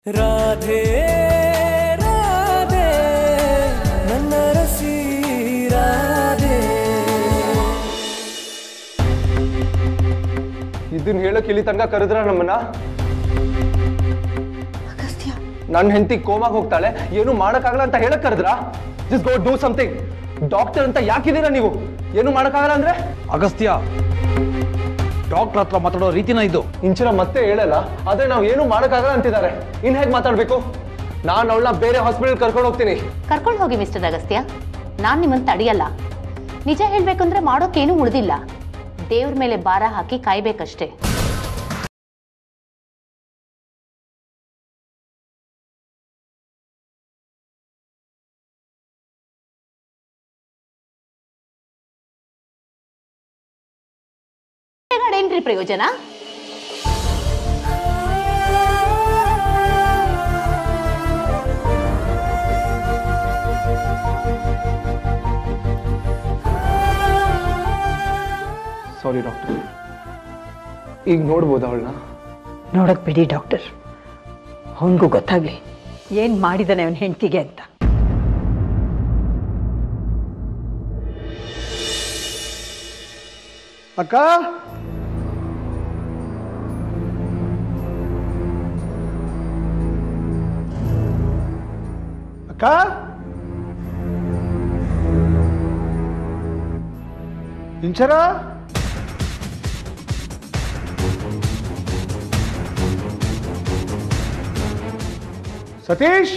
ರಾಧೆ ರಾಧೆ ನನ್ನ ರಸಿ ರಾಧೆ ಇದನ್ನ ಹೇಳಕ್ ಇಲ್ಲಿ ತನಕ ಕರೆದ್ರ ನಮ್ಮನ್ನ ಅಗಸ್ತ್ಯ ನನ್ನ ಹೆಂಡತಿ ಕೋಮಾಗ ಹೋಗ್ತಾಳೆ ಏನು ಮಾಡಕ್ಕಾಗಲ್ಲ ಅಂತ ಹೇಳಕ್ ಕರೆದ್ರ just go do something doctor ಅಂತ ಯಾಕಿದ್ದೀರಾ ನೀವು ಏನು ಮಾಡಕ್ಕಾಗಲ್ಲ ಅಂದ್ರೆ ಅಗಸ್ತ್ಯ ಡಾಕ್ಟರ್ ಹತ್ರ ಮಾತಾಡೋ ರೀತಿನ ಇದು ಇಂಚಿನ ಮತ್ತೆ ಹೇಳಲ್ಲ ಆದ್ರೆ ನಾವು ಏನು ಮಾಡಕ್ಕಾಗಲ್ಲ ಅಂತಿದ್ದಾರೆ ಇನ್ ಹೇಗ್ ಮಾತಾಡ್ಬೇಕು ನಾನು ಅವಳನ್ನ ಬೇರೆ ಹಾಸ್ಪಿಟಲ್ ಕರ್ಕೊಂಡು ಹೋಗ್ತೀನಿ ಕರ್ಕೊಂಡು ಹೋಗಿ ಮಿಸ್ಟರ್ ಅಗಸ್ತ್ಯ ನಾನು ನಿಮ್ಮನ್ನು ತಡೆಯಲ್ಲ ನಿಜ ಹೇಳ್ಬೇಕಂದ್ರೆ ಮಾಡೋಕ್ಕೇನೂ ಉಳಿದಿಲ್ಲ ದೇವ್ರ ಮೇಲೆ ಭಾರ ಹಾಕಿ ಕಾಯ್ಬೇಕಷ್ಟೇ ಏನ್ರಿ ಪ್ರಯೋಜನ ಸಾರಿ ಡಾಕ್ಟರ್ ಈಗ ನೋಡ್ಬೋದು ಅವಳನ್ನ ನೋಡಕ್ ಬಿಡಿ ಡಾಕ್ಟರ್ ಅವನಿಗೂ ಗೊತ್ತಾಗ್ಲಿ ಏನ್ ಮಾಡಿದಾನೆ ಅವನ ಹೆಂಡತಿಗೆ ಅಂತ ಅಕ್ಕ ಅಕ್ಕ ಇಂಚರ ಸತೀಶ್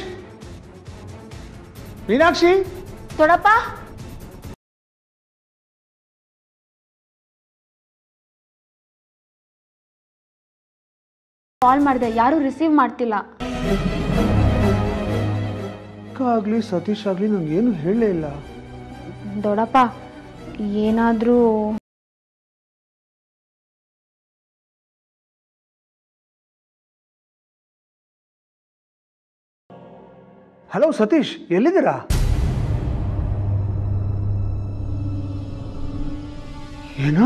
ಮೀನಾಕ್ಷಿ ದೊಡಪ್ಪ ಕಾಲ್ ಮಾಡಿದೆ ಯಾರೂ ರಿಸೀವ್ ಮಾಡ್ತಿಲ್ಲ ಅಕ್ಕ ಆಗ್ಲಿ ಸತೀಶ್ ಆಗ್ಲಿ ನಂಗೆ ಏನು ಹೇಳಲೇ ಇಲ್ಲ ದೊಡ್ಡಪ್ಪ ಏನಾದರೂ ಹಲೋ ಸತೀಶ್ ಎಲ್ಲಿದ್ದೀರಾ ಏನು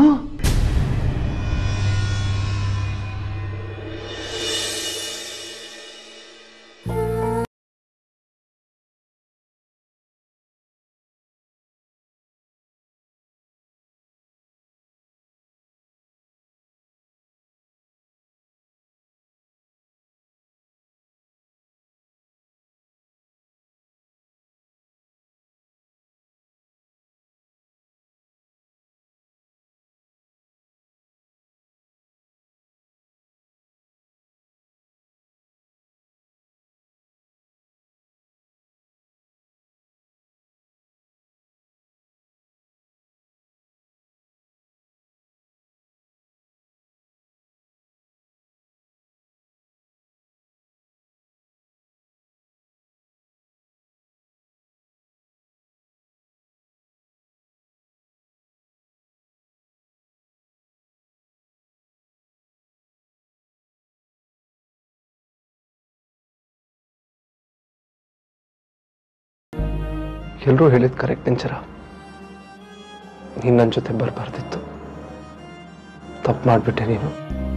ಎಲ್ಲರೂ ಹೇಳಿದ್ ಕರೆಕ್ಟ್ ಇಂಚರ ನೀನ್ ನನ್ನ ಜೊತೆ ಬರಬಾರ್ದಿತ್ತು ತಪ್ಪು ಮಾಡ್ಬಿಟ್ಟೆ ನೀನು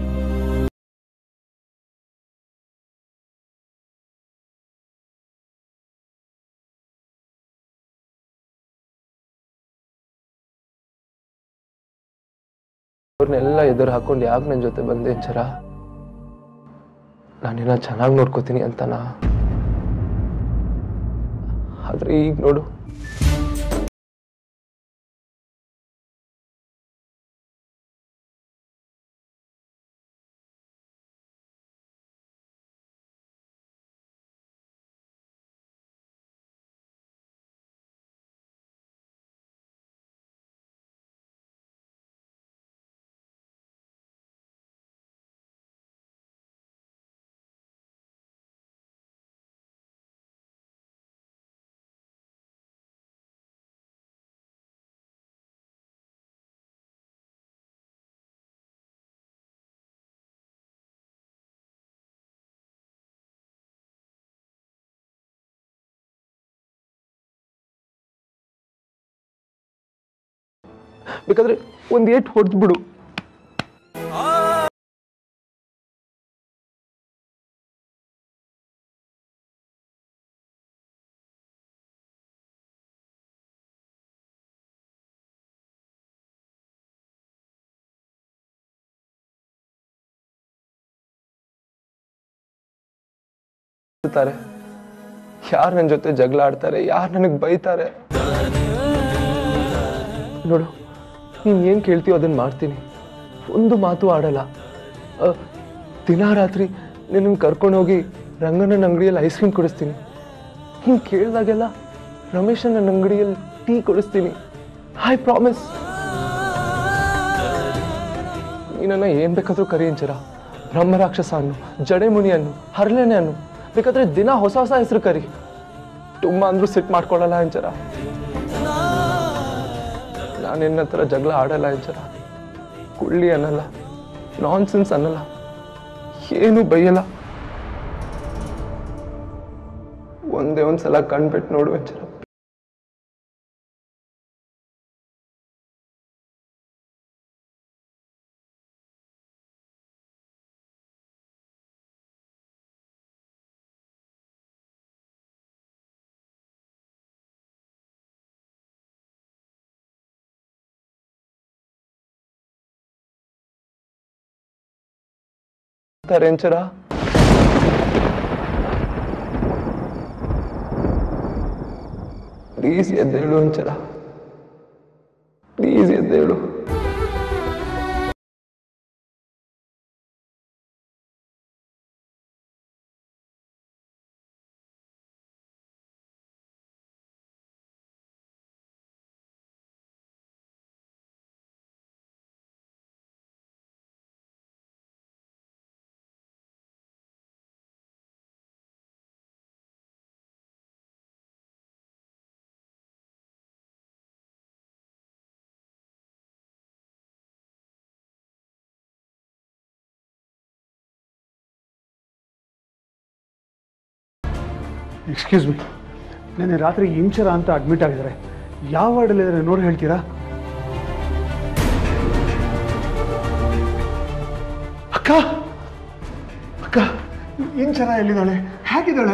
ಅವ್ರನ್ನೆಲ್ಲ ಎದುರು ಹಾಕೊಂಡು ಯಾಕೆ ನನ್ನ ಜೊತೆ ಬಂದೆ ಇಂಚರ ನಾನಿನ್ನ ಚೆನ್ನಾಗಿ ನೋಡ್ಕೋತೀನಿ ಅಂತನಾ ಆದ್ರೆ ಈಗ ನೋಡು ಬೇಕಾದ್ರೆ ಒಂದ್ ಏಟ್ ಹೊಡೆದ್ಬಿಡು ಇರ್ತಾರೆ ಯಾರು ನನ್ನ ಜೊತೆ ಜಗಳ ಆಡ್ತಾರೆ ಯಾರು ನನಗೆ ಬೈತಾರೆ ನೋಡು ನೀನು ಏನು ಕೇಳ್ತೀಯೋ ಅದನ್ನ ಮಾಡ್ತೀನಿ ಒಂದು ಮಾತು ಆಡಲ್ಲ ಆ, ದಿನ ರಾತ್ರಿ ನಿನ್ನ ಕರ್ಕೊಂಡೋಗಿ ರಂಗಣ್ಣನ ಅಂಗಡಿಯಲ್ಲಿ ಐಸ್ ಕ್ರೀಮ್ ಕೊಡಿಸ್ತೀನಿ ಹಿಂಗೆ ಕೇಳಿದಾಗೆಲ್ಲ ರಮೇಶನ ಅಂಗಡಿಯಲ್ಲಿ ಟೀ ಕೊಡಿಸ್ತೀನಿ ಐ ಪ್ರಾಮಿಸ್ ನೀನನ್ನ ಏನ್ ಬೇಕಾದ್ರೂ ಕರಿ ಅಂಚರ ಬ್ರಹ್ಮರಾಕ್ಷಸ ಅನ್ನು ಜಡೆಮುನಿ ಅನ್ನು ಹರಳೆನೆ ಅನ್ನು ಬೇಕಾದ್ರೆ ದಿನ ಹೊಸ ಹೊಸ ಹೆಸರು ಕರಿ ತುಂಬ ಅಂದ್ರೂ ಸಿಟ್ ಮಾಡ್ಕೊಳ್ಳಲ್ಲ ಅಂಚರ ನಾನು ನಿನ್ನ ಹತ್ರ ಜಗಳ ಆಡಲ್ಲ ಅಂಚರ ಕುಳ್ಳಿ ಅನ್ನಲ್ಲ ನಾನ್ ಸೆನ್ಸ್ ಅನ್ನಲ್ಲ ಏನು ಬೈಯಲ್ಲ ಒಂದೇ ಒಂದ್ಸಲ ಕಣ್ಬಿಟ್ಟು ನೋಡು ಅಂಚರ ತರೆಂಚರ ಪ್ಲೀಸ್ ಎದ್ದೇಳು ಅಂಚರ ಪ್ಲೀಸ್ ಎದ್ದೇಳು ಎಕ್ಸ್ಕ್ಯೂಸ್ ಮಿ ನೆನ್ನೆ ರಾತ್ರಿ ಇಂಚರ ಅಂತ ಅಡ್ಮಿಟ್ ಆಗಿದ್ದಾರೆ ಯಾವ ವಾರ್ಡಲ್ಲಿದ್ದಾರೆ ನೋಡಿ ಹೇಳ್ತೀರಾ ಅಕ್ಕ ಅಕ್ಕ ಇಂಚರ ಎಲ್ಲಿದ್ದಾಳೆ ಹೇಗಿದ್ದಾಳೆ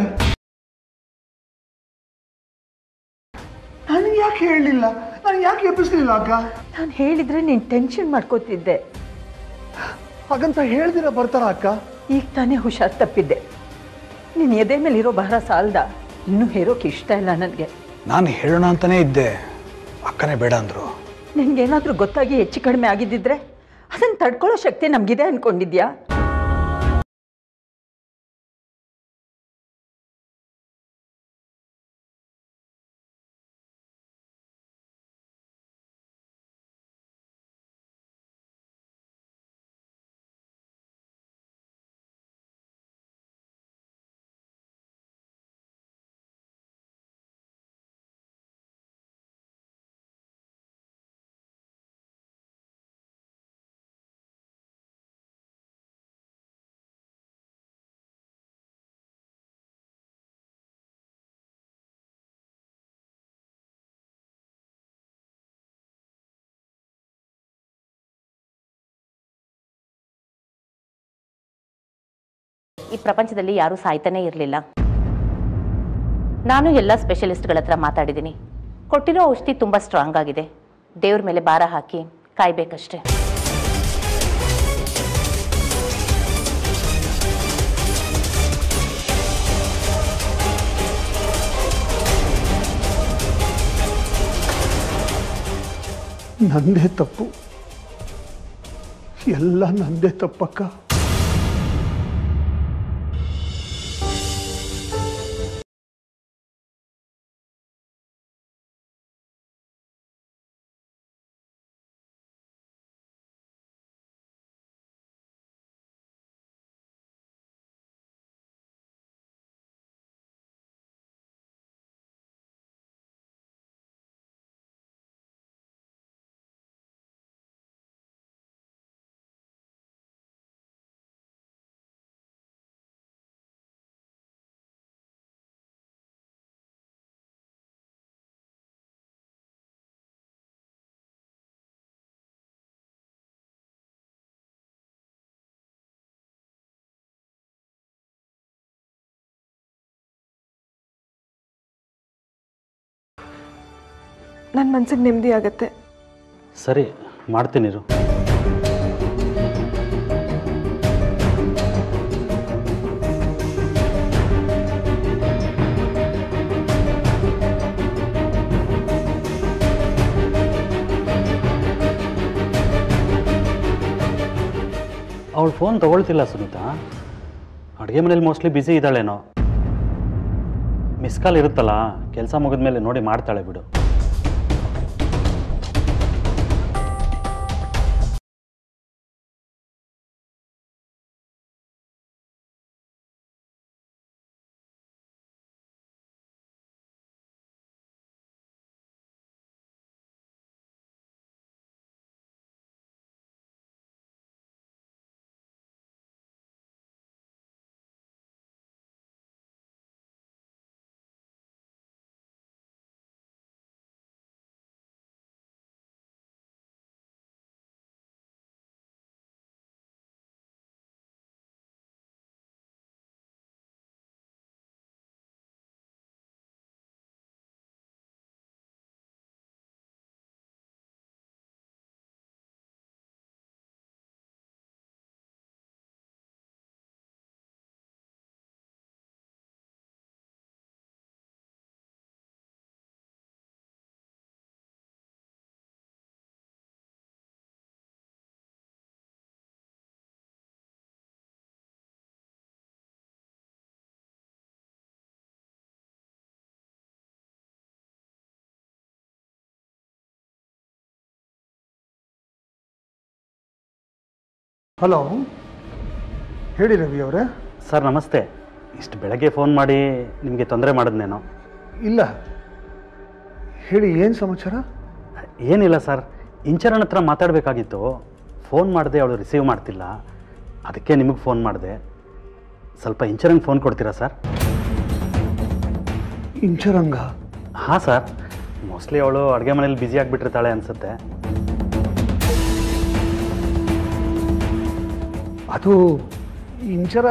ನನಗೆ ಯಾಕೆ ಹೇಳಲಿಲ್ಲ ನಾನು ಯಾಕೆ ಎಬ್ಬಿಸ್ಲಿಲ್ಲ ಅಕ್ಕ ನಾನು ಹೇಳಿದ್ರೆ ನೀನು ಟೆನ್ಷನ್ ಮಾಡ್ಕೋತಿದ್ದೆ ಹಾಗಂತ ಹೇಳ್ದಿರ ಬರ್ತಾರ ಅಕ್ಕ ಈಗ ತಾನೇ ಹುಷಾರ್ ತಪ್ಪಿದ್ದೆ ನೀನು ಎದೆ ಮೇಲೆ ಇರೋ ಭಾರ ಸಾಲ್ದ ಇನ್ನೂ ಹೇರೋಕೆ ಇಷ್ಟ ಇಲ್ಲ ನನಗೆ ನಾನು ಹೇಳೋಣ ಅಂತಾನೇ ಇದ್ದೆ ಅಕ್ಕನೇ ಬೇಡ ಅಂದರು ನಿನ್ಗೇನಾದ್ರೂ ಗೊತ್ತಾಗಿ ಹೆಚ್ಚು ಕಡಿಮೆ ಆಗಿದ್ದಿದ್ರೆ ಅದನ್ನು ತಡ್ಕೊಳ್ಳೋ ಶಕ್ತಿ ನಮಗಿದೆ ಅನ್ಕೊಂಡಿದ್ಯಾ ಈ ಪ್ರಪಂಚದಲ್ಲಿ ಯಾರೂ ಸಾಯ್ತಾನೇ ಇರಲಿಲ್ಲ ನಾನು ಎಲ್ಲ ಸ್ಪೆಷಲಿಸ್ಟ್ಗಳ ಹತ್ರ ಮಾತಾಡಿದ್ದೀನಿ ಕೊಟ್ಟಿರೋ ಔಷಧಿ ತುಂಬ ಸ್ಟ್ರಾಂಗ್ ಆಗಿದೆ ದೇವ್ರ ಮೇಲೆ ಭಾರ ಹಾಕಿ ಕಾಯ್ಬೇಕಷ್ಟೇ ನಂದೇ ತಪ್ಪು ಎಲ್ಲ ನಂದೇ ತಪ್ಪಕ್ಕ ನನ್ನ ಮನ್ಸಿಗೆ ನೆಮ್ಮದಿ ಆಗತ್ತೆ ಸರಿ ಮಾಡ್ತೀನಿರು ಫೋನ್ ತಗೊಳ್ತಿಲ್ಲ ಸುನೀತಾ ಅಡುಗೆ ಮನೇಲಿ ಮೋಸ್ಟ್ಲಿ ಬ್ಯುಸಿ ಇದ್ದಾಳೇನೋ ಮಿಸ್ ಕಾಲ್ ಇರುತ್ತಲ್ಲ ಕೆಲಸ ಮುಗಿದ್ಮೇಲೆ ನೋಡಿ ಮಾಡ್ತಾಳೆ ಬಿಡು ಹಲೋ ಹೇಳಿ ರವಿ ಅವರೇ ಸರ್ ನಮಸ್ತೆ ಇಷ್ಟು ಬೆಳಗ್ಗೆ ಫೋನ್ ಮಾಡಿ ನಿಮಗೆ ತೊಂದರೆ ಮಾಡಿದ್ನೇನೋ ಇಲ್ಲ ಹೇಳಿ ಏನು ಸಮಾಚಾರ ಏನಿಲ್ಲ ಸರ್ ಇಂಚರನ್ ಹತ್ರ ಮಾತಾಡಬೇಕಾಗಿತ್ತು ಫೋನ್ ಮಾಡಿದೆ ಅವಳು ರಿಸೀವ್ ಮಾಡ್ತಿಲ್ಲ ಅದಕ್ಕೆ ನಿಮಗೆ ಫೋನ್ ಮಾಡಿದೆ ಸ್ವಲ್ಪ ಇಂಚರಂಗೆ ಫೋನ್ ಕೊಡ್ತೀರಾ ಸರ್ ಇಂಚರಂಗ ಹಾಂ ಸರ್ ಮೋಸ್ಟ್ಲಿ ಅವಳು ಅಡುಗೆ ಮನೇಲಿ ಬ್ಯುಸಿ ಆಗಿಬಿಟ್ಟಿರ್ತಾಳೆ ಅನಿಸುತ್ತೆ ಅದು ಇಂಚರ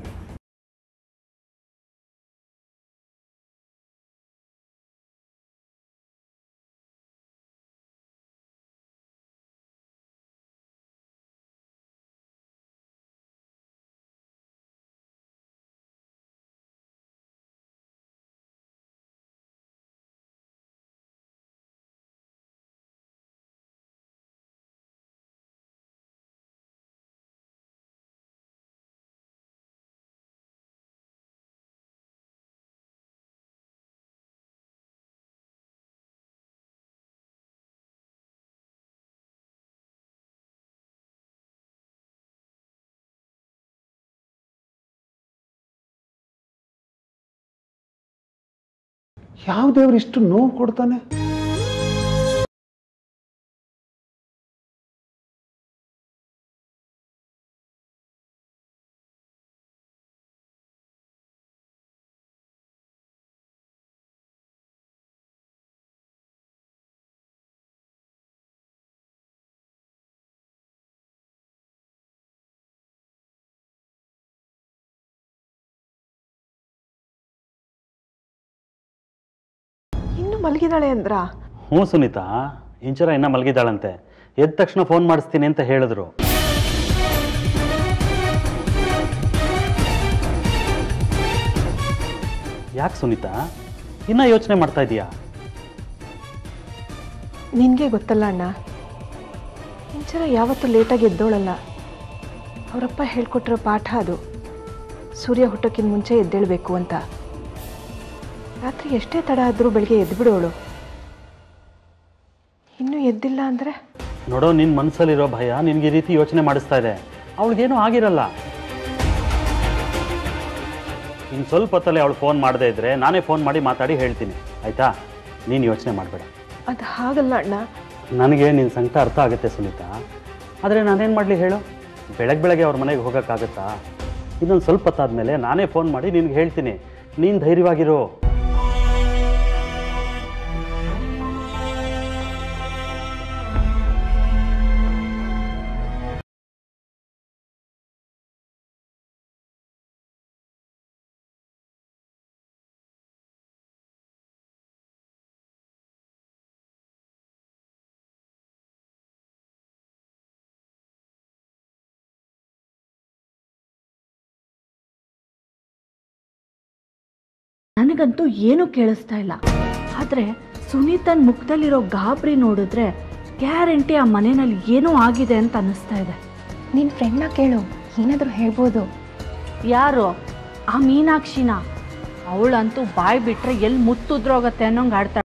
ಯಾವ ದೇವ್ರು ಇಷ್ಟು ನೋವು ಕೊಡ್ತಾನೆ ಇನ್ನು ಮಲಗಿದಾಳೆ ಅಂದ್ರ ಹ್ಞೂ ಸುನೀತಾ ಇಂಚರ ಇನ್ನೂ ಮಲಗಿದ್ದಾಳಂತೆ ಎದ್ದ ತಕ್ಷಣ ಫೋನ್ ಮಾಡಿಸ್ತೀನಿ ಅಂತ ಹೇಳಿದ್ರು ಯಾಕೆ ಸುನೀತಾ ಇನ್ನೂ ಯೋಚನೆ ಮಾಡ್ತಾ ಇದೀಯಾ ನಿನಗೆ ಗೊತ್ತಲ್ಲ ಅಣ್ಣ ಇಂಚರ ಯಾವತ್ತೂ ಲೇಟಾಗಿ ಎದ್ದೋಳಲ್ಲ ಅವರಪ್ಪ ಹೇಳ್ಕೊಟ್ಟಿರೋ ಪಾಠ ಅದು ಸೂರ್ಯ ಹುಟ್ಟೋಕ್ಕಿಂತ ಮುಂಚೆ ಎದ್ದೇಳಬೇಕು ಅಂತ ರಾತ್ರಿ ಎಷ್ಟೇ ತಡ ಆದರೂ ಬೆಳಗ್ಗೆ ಎದ್ದು ಬಿಡೋಳು ಇನ್ನೂ ಎದ್ದಿಲ್ಲ ಅಂದರೆ ನೋಡೋ ನಿನ್ನ ಮನಸ್ಸಲ್ಲಿರೋ ಭಯ ನಿನಗೆ ಈ ರೀತಿ ಯೋಚನೆ ಮಾಡಿಸ್ತಾ ಇದೆ ಅವಳಿಗೇನೂ ಆಗಿರಲ್ಲ ಇನ್ನು ಸ್ವಲ್ಪ ಹೊತ್ತಲ್ಲಿ ಅವಳು ಫೋನ್ ಮಾಡದೇ ಇದ್ದರೆ ನಾನೇ ಫೋನ್ ಮಾಡಿ ಮಾತಾಡಿ ಹೇಳ್ತೀನಿ ಆಯಿತಾ ನೀನು ಯೋಚನೆ ಮಾಡಬೇಡ ಅದು ಹಾಗಲ್ಲ ಅಣ್ಣ ನನಗೆ ನಿನ್ನ ಸಂಕಟ ಅರ್ಥ ಆಗುತ್ತೆ ಸುನೀತಾ ಆದರೆ ನಾನೇನು ಮಾಡಲಿ ಹೇಳು ಬೆಳಗ್ಗೆ ಬೆಳಗ್ಗೆ ಅವ್ರ ಮನೆಗೆ ಹೋಗೋಕ್ಕಾಗತ್ತಾ ಇನ್ನೊಂದು ಸ್ವಲ್ಪ ಹೊತ್ತಾದ್ಮೇಲೆ ನಾನೇ ಫೋನ್ ಮಾಡಿ ನಿನ್ಗೆ ಹೇಳ್ತೀನಿ ನೀನು ಧೈರ್ಯವಾಗಿರು ನನಗಂತೂ ಏನೂ ಕೇಳಿಸ್ತಾ ಇಲ್ಲ ಆದರೆ ಸುನೀತನ್ ಮುಖದಲ್ಲಿರೋ ಗಾಬರಿ ನೋಡಿದ್ರೆ ಗ್ಯಾರಂಟಿ ಆ ಮನೆಯಲ್ಲಿ ಏನೋ ಆಗಿದೆ ಅಂತ ಅನ್ನಿಸ್ತಾ ಇದೆ ನಿನ್ನ ಫ್ರೆಂಡ್ನ ಕೇಳು ಏನಾದರೂ ಹೇಳ್ಬೋದು ಯಾರು ಆ ಮೀನಾಕ್ಷಿನ ಅವಳಂತೂ ಬಾಯಿ ಬಿಟ್ರೆ ಎಲ್ಲಿ ಮುತ್ತುದ್ರೋಗತ್ತೆ ಅನ್ನೋಂಗೆ ಆಡ್ತಾಳೆ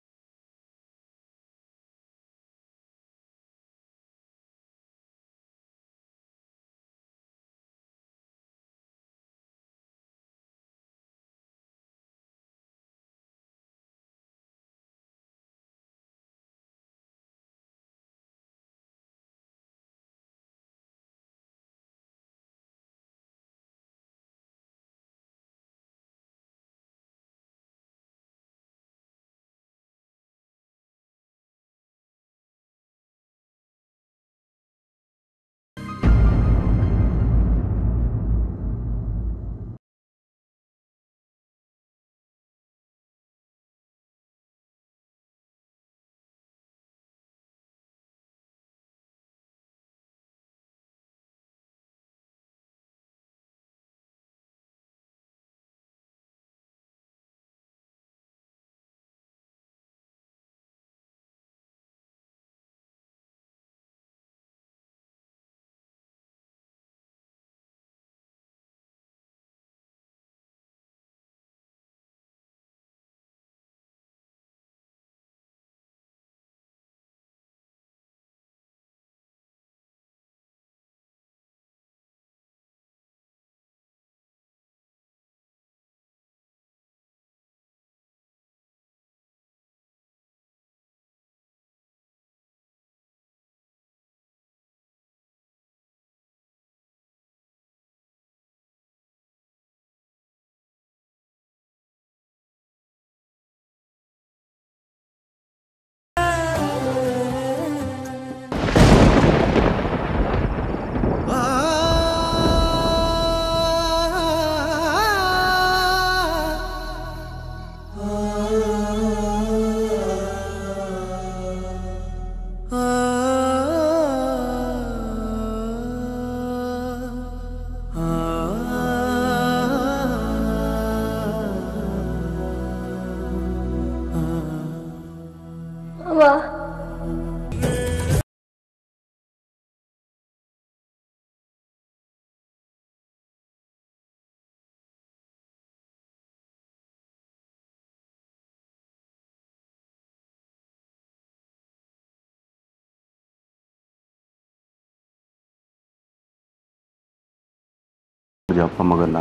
ಅಪ್ಪ ಮಗನ್ನ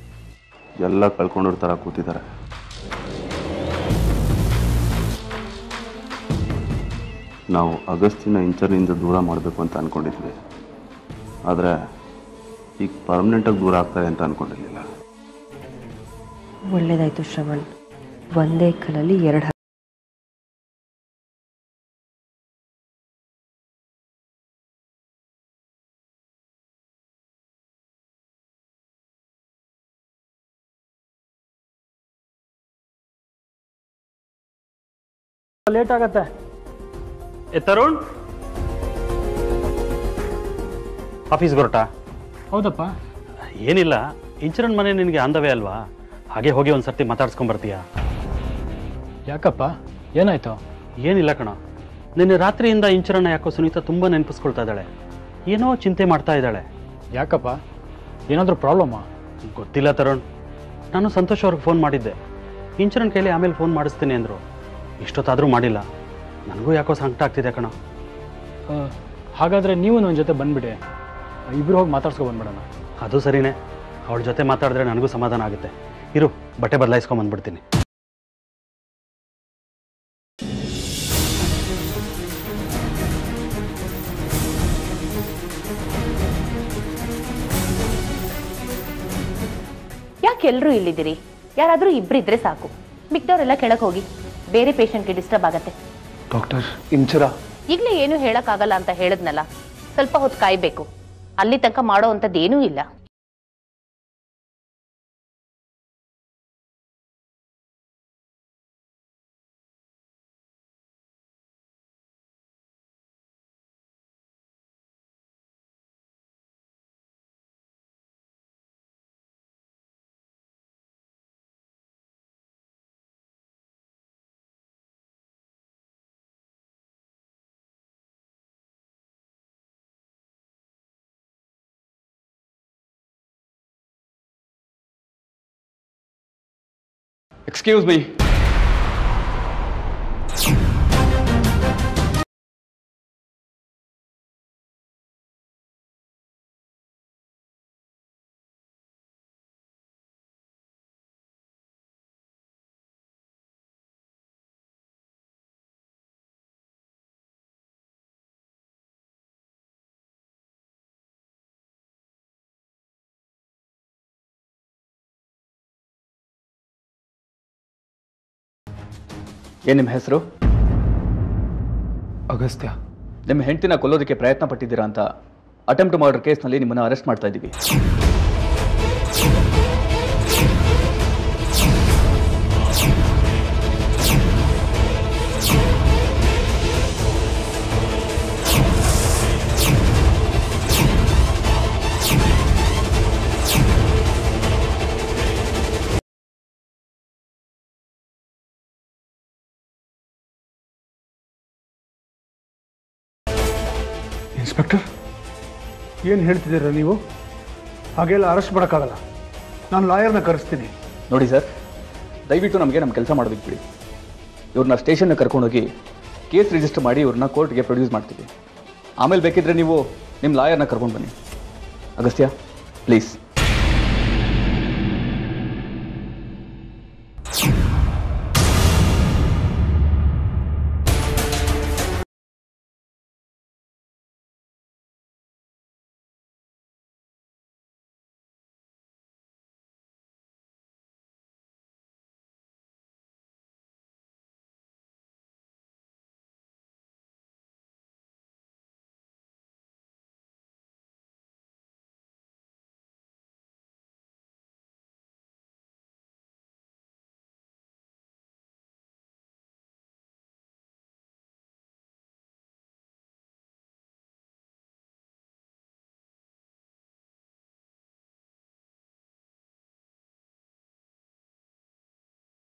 ಎಲ್ಲ ಕಳ್ಕೊಂಡಿರೋ ಥರ ಕೂತಿದ್ದಾರೆ ನಾವು ಅಗಸ್ತಿನ ಇಂಚರ್ನಿಂದ ದೂರ ಮಾಡಬೇಕು ಅಂತ ಅಂದ್ಕೊಂಡಿದ್ವಿ ಆದರೆ ಈಗ ಪರ್ಮನೆಂಟಾಗಿ ದೂರ ಆಗ್ತಾರೆ ಅಂತ ಅಂದ್ಕೊಂಡಿರಲಿಲ್ಲ ಒಳ್ಳೇದಾಯ್ತು ಶ್ರವಣ್ ಒಂದೇ ಕಲ್ಲಲ್ಲಿ ಎರಡು ಲೇಟ್ ಆಗತ್ತೆ ಏ ತರುಣ್ ಆಫೀಸ್ಗೆ ಹೊರಟಾ ಹೌದಪ್ಪ ಏನಿಲ್ಲ ಇನ್ಶೂರೆನ್ಸ್ ಮನೆ ನಿನಗೆ ಅಂದವೇ ಅಲ್ವಾ ಹಾಗೆ ಹೋಗಿ ಒಂದು ಸರ್ತಿ ಮಾತಾಡ್ಸ್ಕೊಂಬರ್ತೀಯಾ ಯಾಕಪ್ಪ ಏನಾಯ್ತು ಏನಿಲ್ಲ ಕಣ ನಿನ್ನೆ ರಾತ್ರಿಯಿಂದ ಇಂಚರನ್ನ ಯಾಕೋ ಸುನೀತಾ ತುಂಬ ನೆನಪಿಸ್ಕೊಳ್ತಾ ಇದ್ದಾಳೆ ಏನೋ ಚಿಂತೆ ಮಾಡ್ತಾ ಇದ್ದಾಳೆ ಯಾಕಪ್ಪ ಏನಾದರೂ ಪ್ರಾಬ್ಲಮ್ಮಾ ಗೊತ್ತಿಲ್ಲ ತರುಣ್ ನಾನು ಸಂತೋಷ್ ಅವ್ರಿಗೆ ಫೋನ್ ಮಾಡಿದ್ದೆ ಇನ್ಶೂರೆನ್ಸ್ ಕೈಲಿ ಆಮೇಲೆ ಫೋನ್ ಮಾಡಿಸ್ತೀನಿ ಅಂದರು ಇಷ್ಟೊತ್ತಾದರೂ ಮಾಡಿಲ್ಲ ನನಗೂ ಯಾಕೋ ಸಂಕಟ ಆಗ್ತಿದೆ ಕಣ ಹಾಗಾದರೆ ನೀವು ನನ್ನ ಜೊತೆ ಬಂದ್ಬಿಡಿ ಇಬ್ಬರು ಹೋಗಿ ಮಾತಾಡ್ಸ್ಕೊ ಬಂದ್ಬಿಡೋಣ ಅದು ಸರಿನೇ ಅವಳ ಜೊತೆ ಮಾತಾಡಿದ್ರೆ ನನಗೂ ಸಮಾಧಾನ ಆಗುತ್ತೆ ಇರು ಬಟ್ಟೆ ಬದಲಾಯಿಸ್ಕೊಂಬಂದ್ಬಿಡ್ತೀನಿ ಯಾಕೆ ಎಲ್ಲರೂ ಇಲ್ಲಿದ್ದೀರಿ ಯಾರಾದರೂ ಇಬ್ಬರಿದ್ರೆ ಸಾಕು ಮಿಕ್ದವರೆಲ್ಲ ಕೆಳಗೆ ಹೋಗಿ ಬೇರೆ ಪೇಷಂಟ್ಗೆ ಡಿಸ್ಟರ್ಬ್ ಆಗತ್ತೆ ಡಾಕ್ಟರ್ ಇಂಚರ ಈಗಲೇ ಏನು ಹೇಳಕ್ಕಾಗಲ್ಲ ಅಂತ ಹೇಳಿದ್ನಲ್ಲ ಸ್ವಲ್ಪ ಹೊತ್ತು ಕಾಯ್ಬೇಕು ಅಲ್ಲಿ ತನಕ ಮಾಡೋ ಅಂಥದ್ದೇನೂ ಇಲ್ಲ ಎಕ್ಸ್ಕ್ಯೂಸ್ ಮೀ ಏನು ನಿಮ್ಮ ಹೆಸರು ಅಗಸ್ತ್ಯ ನಿಮ್ಮ ಹೆಂಡತಿನ ಕೊಲ್ಲೋದಕ್ಕೆ ಪ್ರಯತ್ನ ಪಟ್ಟಿದ್ದೀರಾ ಅಂತ ಅಟೆಂಪ್ಟ್ ಮರ್ಡರ್ ಕೇಸ್ನಲ್ಲಿ ನಿಮ್ಮನ್ನು ಅರೆಸ್ಟ್ ಮಾಡ್ತಾ ಇದ್ದೀವಿ ಇನ್ಸ್ಪೆಕ್ಟರ್ ಏನು ಹೇಳ್ತಿದ್ದೀರಾ ನೀವು ಹಾಗೆಲ್ಲ ಅರೆಸ್ಟ್ ಮಾಡೋಕ್ಕಾಗಲ್ಲ ನಾನು ಲಾಯರ್ನ ಕರೆಸ್ತೀನಿ ನೋಡಿ ಸರ್ ದಯವಿಟ್ಟು ನಮಗೆ ನಮ್ಮ ಕೆಲಸ ಮಾಡೋದಕ್ಕೆ ಬಿಡಿ ಇವ್ರನ್ನ ಸ್ಟೇಷನ್ಗೆ ಕರ್ಕೊಂಡೋಗಿ ಕೇಸ್ ರಿಜಿಸ್ಟರ್ ಮಾಡಿ ಇವ್ರನ್ನ ಕೋರ್ಟ್ಗೆ ಪ್ರೊಡ್ಯೂಸ್ ಮಾಡ್ತೀವಿ ಆಮೇಲೆ ಬೇಕಿದ್ರೆ ನೀವು ನಿಮ್ಮ ಲಾಯರ್ನ ಕರ್ಕೊಂಡು ಬನ್ನಿ ಅಗಸ್ತ್ಯ ಪ್ಲೀಸ್